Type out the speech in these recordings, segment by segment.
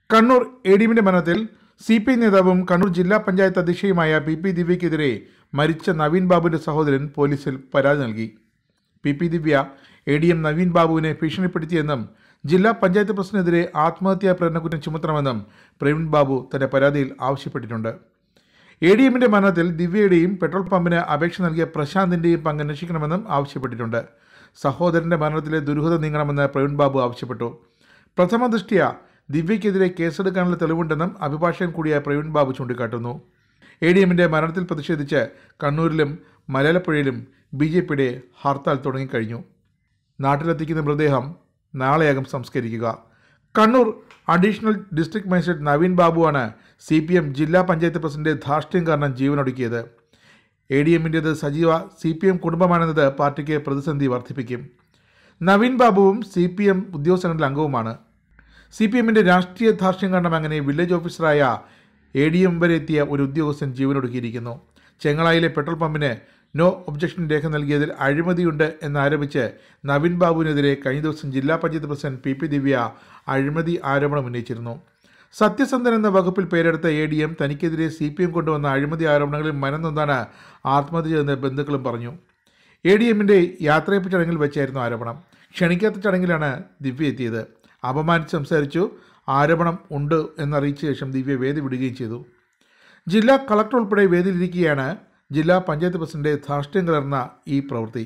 Kannur A D എമ്മിന്റെ മരണത്തിൽ C P I നേതാവും കണ്ണൂർ ജില്ലാ പഞ്ചായത്ത് അധ്യക്ഷയുമായ പി പി ദിവ്യക്കെതിരെ മരിച്ച നവീൻ ബാബുവിന്റെ സഹോദരൻ പോലീസിൽ പരാതി നൽകി P P Divya A D M Naveen ബാബുവിനെ ഭീഷണിപ്പെടുത്തിയെന്നും ജില്ലാ പഞ്ചായത്ത് പ്രസിഡന്റിനെതിരെ ആത്മഹത്യാ പ്രേരണക്കുറ്റം ചുമത്തണമെന്നും പ്രവീൺ ബാബു തന്റെ പരാതിയിൽ ആവശ്യപ്പെട്ടിട്ടുണ്ട് എ ഡി എമ്മിന്റെ മരണത്തിൽ ദിവ്യയുടെയും പെട്രോൾ പമ്പിന് അപേക്ഷ നൽകിയ പ്രശാന്തിന്റെയും പങ്ക് അന്വേഷിക്കണമെന്നും ആവശ്യപ്പെട്ടിട്ടുണ്ട് സഹോദരന്റെ മരണത്തിലെ ദുരൂഹത നീങ്ങണമെന്ന് പ്രവീൺ ബാബു ആവശ്യപ്പെട്ടു പ്രഥമ ദൃഷ്ടിയ ദിവ്യയ്ക്കെതിരെ കേസെടുക്കാനുള്ള തെളിവുണ്ടെന്നും അഭിഭാഷകൻ കൂടിയായ പ്രവീൺ ബാബു ചൂണ്ടിക്കാട്ടുന്നു എ ഡി എമ്മിന്റെ മരണത്തിൽ പ്രതിഷേധിച്ച് കണ്ണൂരിലും മലയാളപ്പുഴയിലും ബി ജെ പിയുടെ ഹർത്താൽ തുടങ്ങിക്കഴിഞ്ഞു നാട്ടിലെത്തിക്കുന്ന മൃതദേഹം നാളെയാകും സംസ്കരിക്കുക Kannur additional district magistrate Naveen ബാബുവാണ് സി പി എം ജില്ലാ പഞ്ചായത്ത് പ്രസിഡന്റ് ധാർഷ്ട്യം കാരണം ജീവനൊടുക്കിയത് എ ഡി എമ്മിൻ്റേത് സജീവ സി പി എം കുടുംബമാണെന്നത് പാർട്ടിക്ക് പ്രതിസന്ധി വർദ്ധിപ്പിക്കും നവീൻ ബാബുവും സി പി എം ഉദ്യോഗസ്ഥരുടെ അംഗവുമാണ് സി പി എമ്മിൻ്റെ രാഷ്ട്രീയ ധാർഷ്ട്യം കാരണം അങ്ങനെ വില്ലേജ് ഓഫീസറായ എ ഡി എം വരെ എത്തിയ ഒരു ഉദ്യോഗസ്ഥൻ ജീവനൊടുക്കിയിരിക്കുന്നു ചെങ്ങളായിലെ പെട്രോൾ പമ്പിന് നോ ഒബ്ജക്ഷൻ രേഖ നൽകിയതിൽ അഴിമതിയുണ്ട് എന്നാരോപിച്ച് നവീൻ ബാബുവിനെതിരെ കഴിഞ്ഞ ദിവസം ജില്ലാ panchayat president P P Divya അഴിമതി ആരോപണം ഉന്നയിച്ചിരുന്നു സത്യസന്ധൻ എന്ന വകുപ്പിൽ പേരെടുത്ത എ ഡി എം തനിക്കെതിരെ സി പി എം കൊണ്ടുവന്ന അഴിമതി ആരോപണങ്ങളിൽ മനംനൊന്താണ് ആത്മഹത്യ ചെയ്തെന്ന് ബന്ധുക്കളും പറഞ്ഞു എ ഡി എമ്മിൻ്റെ യാത്രയപ്പ് ചടങ്ങിൽ വെച്ചായിരുന്നു ആരോപണം ക്ഷണിക്കാത്ത ചടങ്ങിലാണ് ദിവ്യ എത്തിയത് അപമാനിച്ച് സംസാരിച്ചു ആരോപണം ഉണ്ട് എന്നറിയിച്ച ശേഷം ദിവ്യ വേദി വിടുകയും ചെയ്തു ജില്ലാ കളക്ടർ ഉൾപ്പെടെ വേദിയിലിരിക്കുകയാണ് ജില്ലാ പഞ്ചായത്ത് പ്രസിഡന്റ് ധാർഷ്ട്യം കലർന്ന ഈ പ്രവൃത്തി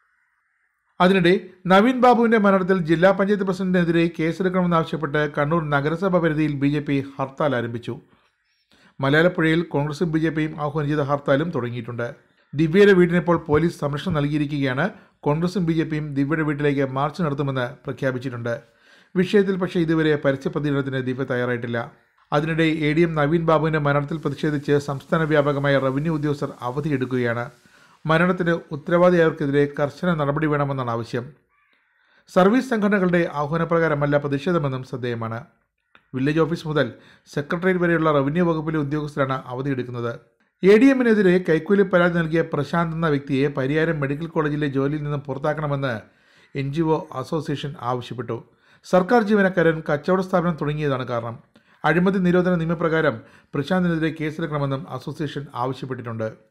അതിനിടെ നവീൻ ബാബുവിന്റെ മരണത്തിൽ ജില്ലാ പഞ്ചായത്ത് പ്രസിഡന്റിനെതിരെ കേസെടുക്കണമെന്നാവശ്യപ്പെട്ട് കണ്ണൂർ നഗരസഭ പരിധിയിൽ ബി ജെ പി ഹർത്താൽ ആരംഭിച്ചു മലയാളപ്പുഴയിൽ കോൺഗ്രസും ബി ജെ പിയും ആഹ്വാനം ചെയ്ത ഹർത്താലും തുടങ്ങിയിട്ടുണ്ട് ദിവ്യയുടെ വീടിനിപ്പോൾ പോലീസ് സംരക്ഷണം നൽകിയിരിക്കുകയാണ് കോൺഗ്രസും ബി ജെ പിയും ദിവ്യയുടെ വീട്ടിലേക്ക് മാർച്ച് നടത്തുമെന്ന് പ്രഖ്യാപിച്ചിട്ടുണ്ട് വിഷയത്തിൽ പക്ഷേ ഇതുവരെ പരസ്യ പ്രതികരണത്തിന് ദിവ്യ തയ്യാറായിട്ടില്ല അതിനിടെ എ ഡി എം നവീൻ ബാബുവിന്റെ മരണത്തിൽ പ്രതിഷേധിച്ച് സംസ്ഥാന വ്യാപകമായ റവന്യൂ ഉദ്യോഗസ്ഥർ അവധിയെടുക്കുകയാണ് മരണത്തിന് ഉത്തരവാദിയായവർക്കെതിരെ കർശന നടപടി വേണമെന്നാണ് ആവശ്യം സർവീസ് സംഘടനകളുടെ ആഹ്വാനപ്രകാരമല്ല പ്രതിഷേധമെന്നും ശ്രദ്ധേയമാണ് വില്ലേജ് ഓഫീസ് മുതൽ സെക്രട്ടേറിയറ്റ് വരെയുള്ള റവന്യൂ വകുപ്പിലെ ഉദ്യോഗസ്ഥരാണ് അവധിയെടുക്കുന്നത് എ ഡി എമ്മിനെതിരെ കൈക്കൂലി പരാതി നൽകിയ പ്രശാന്ത് എന്ന വ്യക്തിയെ പരിയാരം മെഡിക്കൽ കോളേജിലെ ജോലിയിൽ നിന്നും പുറത്താക്കണമെന്ന് എൻ ജി ഒ അസോസിയേഷൻ ആവശ്യപ്പെട്ടു സർക്കാർ ജീവനക്കാരൻ കച്ചവട സ്ഥാപനം തുടങ്ങിയതാണ് കാരണം അഴിമതി നിരോധന നിയമപ്രകാരം പ്രശാന്തിനെതിരെ കേസെടുക്കണമെന്നും അസോസിയേഷൻ ആവശ്യപ്പെട്ടിട്ടുണ്ട്